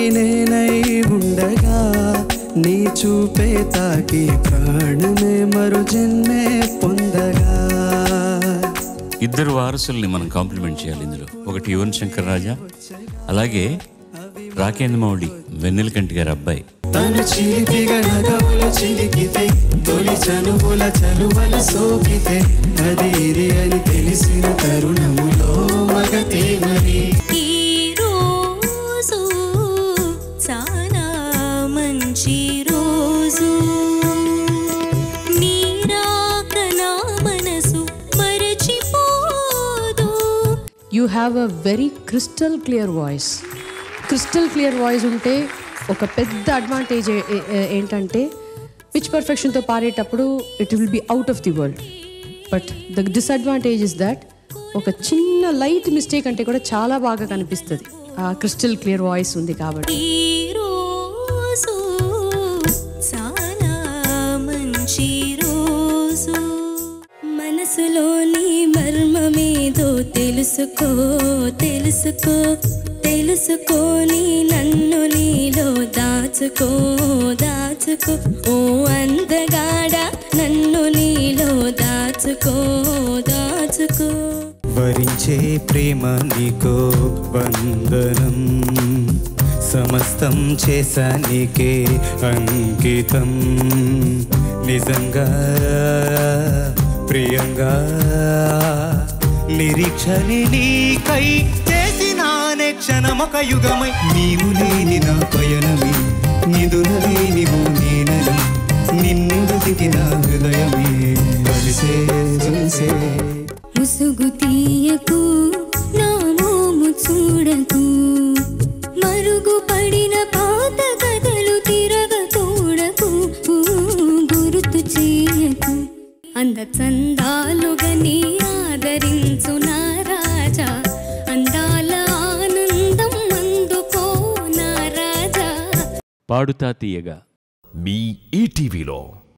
నేనై ఉండగా నీ చూపే తాకి ప్రాణమే మరు జన్మే పొందగా ఇద్దరు వారసుల్ని మనం కాంప్లిమెంట్ చేయాలి ఇందులో ఒకటి యువన్ శంకర్ రాజా అలాగే రాకేంద్ర మౌళి వెన్నెలకంటి గారి అబ్బాయి తను చిలిపిగా నగవులు చిలికితే తొలి చనువుల చలువల సోకితే అది ఇది అని తెలిసిన తరుణములో మగతే మరి ఈ రోజు చాలా మంచి రోజు నీరాక నా మనసు మరచిపోదు you have a very crystal clear voice crystal clear voice ఉంటే ఒక పెద్ద అడ్వాంటేజ్ ఏంటంటే పిచ్ పర్ఫెక్షన్తో పాడేటప్పుడు it will be out of the world but the disadvantage is that ఒక చిన్న లైట్ మిస్టేక్ అంటే కూడా చాలా బాగా కనిపిస్తుంది ఆ క్రిస్టల్ క్లియర్ వాయిస్ ఉంది కాబట్టి ఈ రోజు చాలా మంచి రోజు మనసులోని మర్మమేదో తెలుసుకో తెలుసుకో తెలుసుకొని నన్ను నీలో దాచుకో దాచుకో ఓ అందగాడ నన్ను నీలో దాచుకో దాచుకో వరించే ప్రేమ నీకో వందనం సమస్తం చేశా నీకే అంకితం నిజంగా ప్రియంగా నిరీక్షని నీకై చేసినానే క్షణమొక యుగమై నీవు లేని నా పయనమే నిదుల లేనివు నేనని నిన్ను వెతికిన హృదయమే కలిసే కలిసే ముసుగు తీయకు నా మోము చూడకు మరుగు పడిన పాత కథలు తిరగ తోడకు గుర్తు చేయకు అంద చందాలుగా నీ ఆదరించు నా రాజా అందాల ఆనందం అందుకో నా రాజా పాడుతా తీయగా మీ ఈటీవీలో